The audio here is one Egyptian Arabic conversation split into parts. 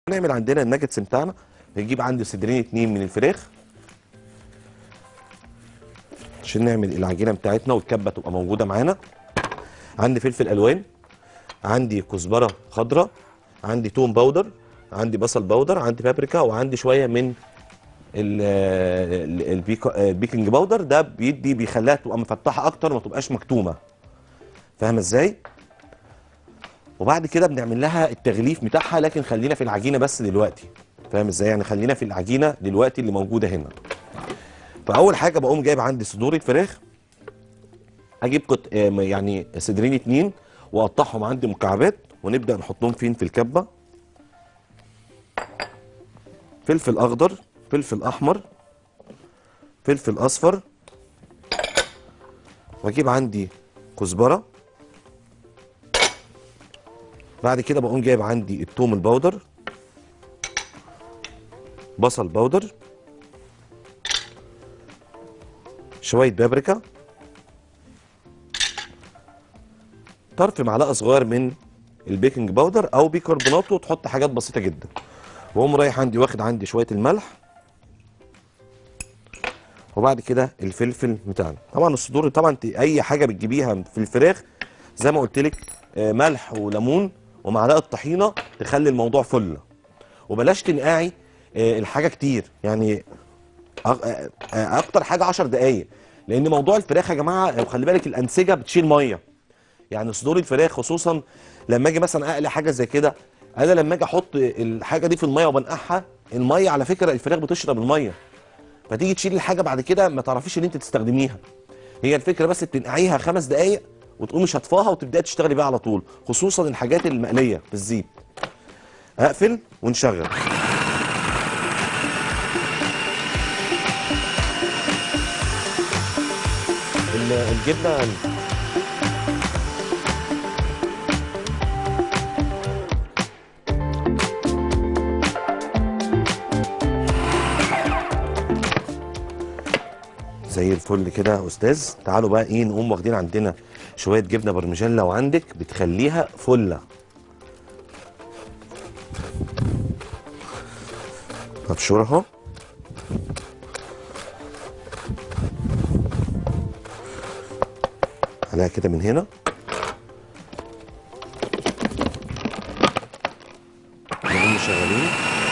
نعمل عندنا الناجتس بتاعنا بنجيب عندي صدرين اتنين من الفراخ عشان نعمل العجينه بتاعتنا والكبه تبقى موجوده معانا عندي فلفل الوان عندي كزبره خضراء عندي توم باودر عندي بصل باودر عندي بابريكا وعندي شويه من ال- ال- البيك- البيكنج باودر ده بيدي بيخليها تبقى مفتحه اكتر ما تبقاش مكتومه فاهمه ازاي وبعد كده بنعمل لها التغليف بتاعها لكن خلينا في العجينه بس دلوقتي فاهم ازاي يعني خلينا في العجينه دلوقتي اللي موجوده هنا فاول حاجه بقوم جايب عندي صدور الفراخ اجيب قط... آه، يعني صدرين اتنين واقطعهم عندي مكعبات ونبدا نحطهم فين في الكبه فلفل اخضر فلفل احمر فلفل اصفر واجيب عندي كزبره بعد كده بقوم جايب عندي التوم البودر بصل بودر شويه بابريكا طرف معلقه صغير من البيكنج باودر او بيكربونات وتحط حاجات بسيطه جدا واقوم رايح عندي واخد عندي شويه الملح وبعد كده الفلفل بتاعنا طبعا الصدور طبعا انت اي حاجه بتجيبيها في الفراخ زي ما قلت لك آه، ملح وليمون ومعلقه طحينه تخلي الموضوع فله وبلاش تنقعي آه، الحاجه كتير يعني أغ- آه، آه، اكتر حاجه 10 دقائق لان موضوع الفراخ يا جماعه آه، خلي بالك الانسجه بتشيل ميه يعني صدور الفراخ خصوصا لما اجي مثلا اقلي حاجه زي كده انا لما اجي احط الحاجه دي في الميه وبنقعها الميه على فكره الفراخ بتشرب الميه فتيجي تشيل الحاجه بعد كده ما تعرفيش ان انت تستخدميها هي الفكره بس تنقعيها خمس دقائق وتقومي شطفاها وتبداي تشتغلي بيها على طول خصوصا الحاجات المقليه في الزيت اقفل ونشغل ال- الجبنه زي الفل كده يا استاذ تعالوا بقى ايه نقوم واخدين عندنا شويه جبنه برمجان لو عندك بتخليها فله ابشرها عليها كده من هنا نقوم مشغلين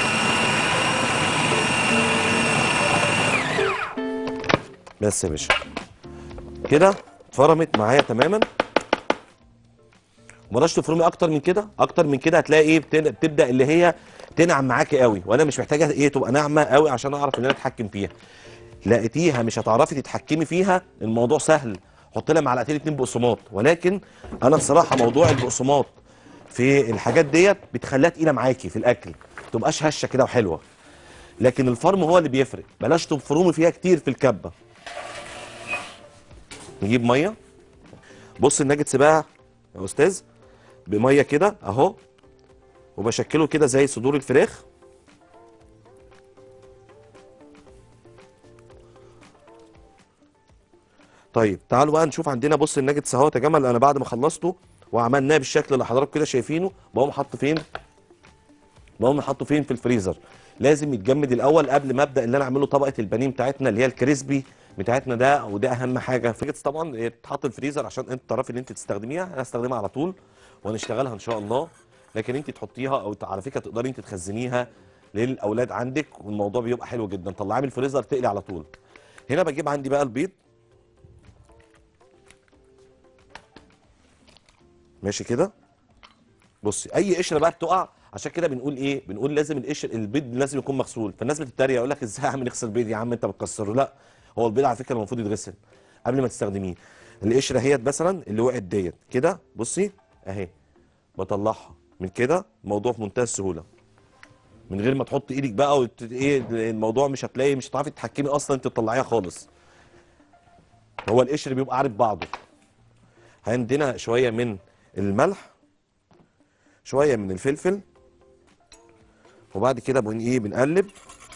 بس يا باشا كده اتفرمت معايا تماما ومرش تفرمي اكتر من كده اكتر من كده هتلاقي ايه بت- بتبدا اللي هي تنعم معاكي قوي وانا مش محتاجه ايه تبقى ناعمه قوي عشان اعرف ان انا اتحكم فيها لقيتيها مش هتعرفي تتحكمي فيها الموضوع سهل حط لها معلقتين اتنين بقسماط ولكن انا بصراحه موضوع البقسماط في الحاجات ديت بتخليها تقيله معاكي في الاكل ما تبقاش هشه كده وحلوه لكن الفرم هو اللي بيفرق بلاش تفرمي فيها كتير في الكبه نجيب ميه بص الناجتس بقى يا استاذ بميه كده اهو وبشكله كده زي صدور الفراخ طيب تعالوا بقى نشوف عندنا بص الناجتس اهو يا جماعه انا بعد ما خلصته وعملناه بالشكل اللي حضراتكم كده شايفينه بقوم حاطه فين بقوم حاطه فين في الفريزر لازم يتجمد الاول قبل ما ابدا اللي انا اعمله طبقه البانيه بتاعتنا اللي هي الكريسبي بتاعتنا ده وده اهم حاجه فيجيتس طبعا هي تتحط الفريزر عشان انت تعرفي ان انت تستخدميها انا هستخدمها على طول وهنشتغلها ان شاء الله لكن انت تحطيها او على فكره تقدري انت تخزنيها للاولاد عندك والموضوع بيبقى حلو جدا طلعيه من الفريزر تقلي على طول هنا بجيب عندي بقى البيض ماشي كده بصي اي قشره بقى بتقع عشان كده بنقول ايه بنقول لازم القشر البيض لازم يكون مغسول فالناس بتتريق يقول لك ازاي اعمل اغسل بيض يا عم انت بتكسره لا هو البيض على فكره المفروض يتغسل قبل ما تستخدميه القشره هي مثلا اللي وقعت ديت كده بصي اهي بطلعها من كده الموضوع في منتهى السهوله من غير ما تحط ايدك بقى وت... ايه الموضوع مش هتلاقي مش هتعرفي تتحكمي اصلا انت تطلعيها خالص هو القشر بيبقى عارف بعضه عندنا شويه من الملح شويه من الفلفل وبعد كده بن ايه بنقلب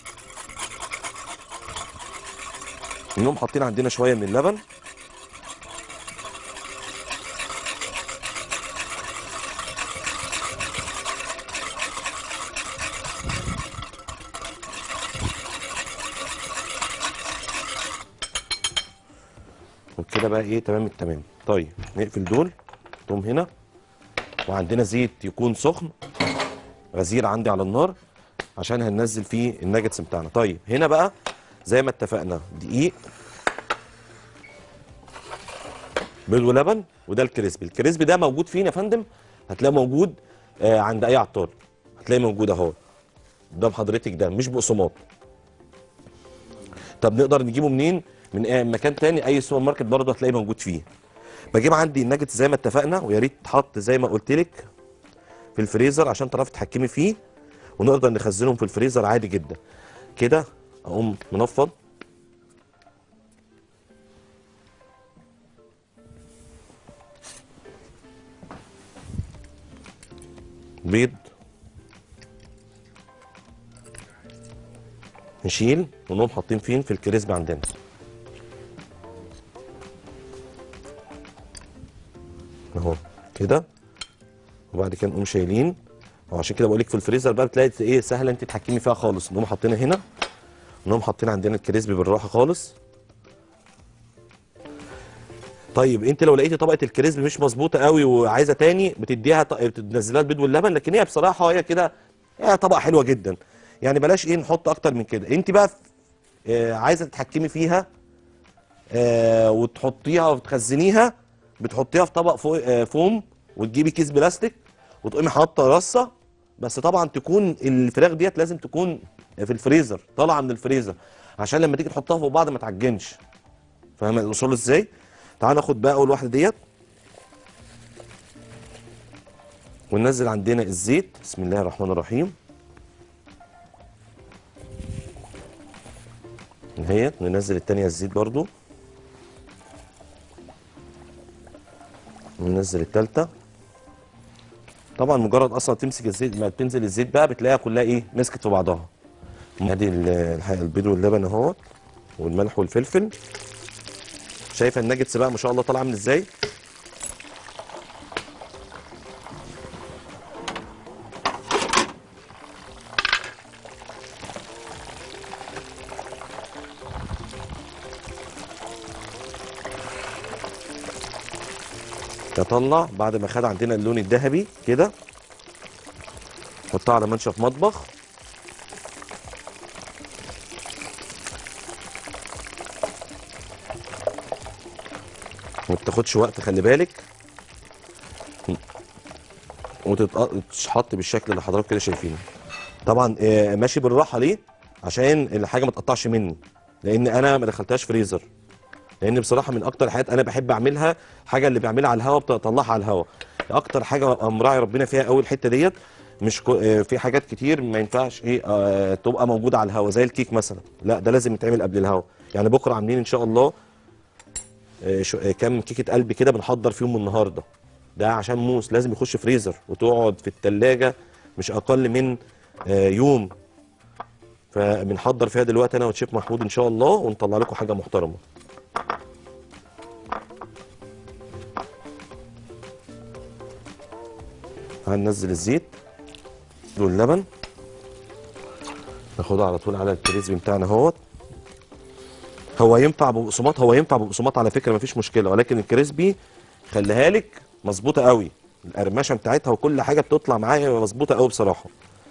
نقوم حاطين عندنا شويه من اللبن كده بقى ايه تمام التمام طيب نقفل دول نحطهم هنا وعندنا زيت يكون سخن غزير عندي على النار عشان هننزل فيه الناجتس بتاعنا طيب هنا بقى زي ما اتفقنا دقيق بيض ولبن وده الكريسبي الكريسبي ده موجود فين يا فندم هتلاقيه موجود آه عند اي عطار هتلاقيه موجود اهو قدام حضرتك ده مش بقسماط طب نقدر نجيبه منين من آه مكان تاني اي سوبر ماركت برضه هتلاقيه موجود فيه بجيب عندي الناجتس زي ما اتفقنا ويا ريت تحط زي ما قلت لك في الفريزر عشان تعرفي تتحكمي فيه ونقدر نخزنهم في الفريزر عادي جدا كده اقوم منفض بيض نشيل ونقوم حاطين فين في الكريسبي عندنا اهو كده وبعد كده نقوم شايلين وعشان كده بقول لك في الفريزر بقى بتلاقي ايه سهله انت تتحكمي فيها خالص نقوم حاطينها هنا نقوم حاطين عندنا الكريسبي بالراحه خالص طيب انت لو لقيتي طبقه الكريسبي مش مظبوطه قوي وعايزه تاني بتديها ط- بتنزلها البيض واللبن لكن هي بصراحه هي كده هي طبقه حلوه جدا يعني بلاش ايه نحط اكتر من كده انت بقى آه عايزه تتحكمي فيها آه وتحطيها وتخزنيها بتحطيها في طبق فو آه فوم وتجيبي كيس بلاستيك وتقومي حاطه رصه بس طبعا تكون الفراخ ديت لازم تكون في الفريزر طالعه من الفريزر عشان لما تيجي تحطها فوق بعض ما تعجنش فاهم الاصول ازاي تعال ناخد بقى اول واحده ديت وننزل عندنا الزيت بسم الله الرحمن الرحيم اهي ننزل التانية الزيت برضو وننزل التالتة طبعا مجرد اصلا تمسك الزيت ما تنزل الزيت بقى بتلاقيها كلها ايه مسكت في بعضها ادي ال- الحقيقة البيض واللبن اهوت والملح والفلفل شايفه الناجتس بقى ما شاء الله طالعه عامل ازاي اطلع بعد ما خد عندنا اللون الذهبي كده حطها على منشف مطبخ ما بتاخدش وقت خلي بالك وتتحط بالشكل اللي حضراتكم كده شايفينه طبعا آه، ماشي بالراحه ليه عشان الحاجه ما تقطعش مني لان انا ما دخلتهاش فريزر لان بصراحه من اكتر الحاجات انا بحب اعملها حاجه اللي بيعملها على الهواء بطلعها على الهواء اكتر حاجه مراعي ربنا فيها قوي الحته ديت مش كو... آه، في حاجات كتير ما ينفعش ايه آه تبقى موجوده على الهواء زي الكيك مثلا لا ده لازم يتعمل قبل الهواء يعني بكره عاملين ان شاء الله آه، شو- آه، كام كيكه قلب كده بنحضر فيهم النهارده ده عشان موس لازم يخش فريزر وتقعد في التلاجة مش اقل من آه، يوم فبنحضر فيها دلوقتي انا والشيف محمود ان شاء الله ونطلع لكم حاجه محترمه هننزل الزيت واللبن ناخدها على طول على الكريسبي بتاعنا اهوت هو ينفع ببقسماط هو ينفع ببقسماط على فكره مفيش مشكله ولكن الكريسبي خليها لك مظبوطه قوي القرمشه بتاعتها وكل حاجه بتطلع معايا مظبوطه قوي بصراحه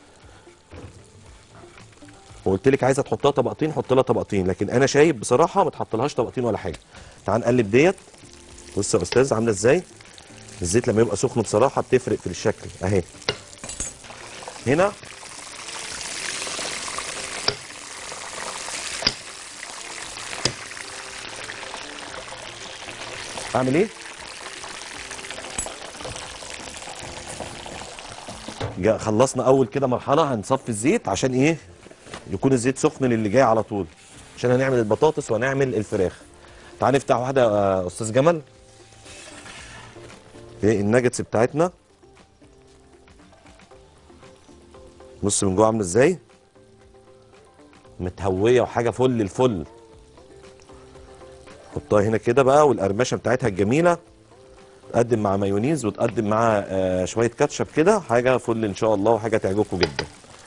وقلت لك عايزه تحطها طبقتين حط لها طبقتين لكن انا شايف بصراحه ما تحطلهاش طبقتين ولا حاجه تعال نقلب ديت بص يا استاذ عامله ازاي الزيت لما يبقى سخن بصراحه بتفرق في الشكل اهي هنا اعمل ايه جا- خلصنا اول كده مرحله هنصفي الزيت عشان ايه يكون الزيت سخن للي جاي على طول عشان هنعمل البطاطس وهنعمل الفراخ تعال نفتح واحده يا استاذ جمل ايه الناجتس بتاعتنا بص من جوه عامله ازاي متهويه وحاجه فل الفل حطها هنا كده بقى والقرمشه بتاعتها الجميله تقدم مع مايونيز وتقدم مع آه، شويه كاتشب كده حاجه فل ان شاء الله وحاجه تعجبكم جدا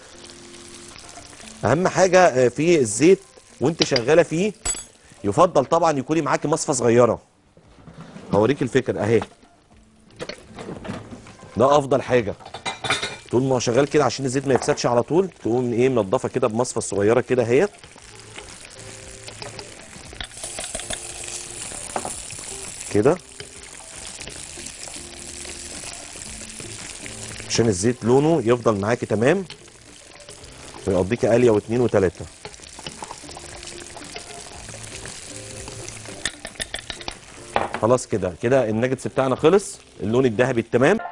اهم حاجه آه، في الزيت وانت شغاله فيه يفضل طبعا يكوني معاكي مصفى صغيره هوريك الفكره اهي ده افضل حاجه طول ما هو شغال كده عشان الزيت ما يفسدش على طول تقوم ايه منضفه كده بمصفى صغيره كده اهيت كده عشان الزيت لونه يفضل معاكي تمام ويقضيكي قاليه واتنين وتلاته خلاص كده كده الناجتس بتاعنا خلص اللون الذهبي التمام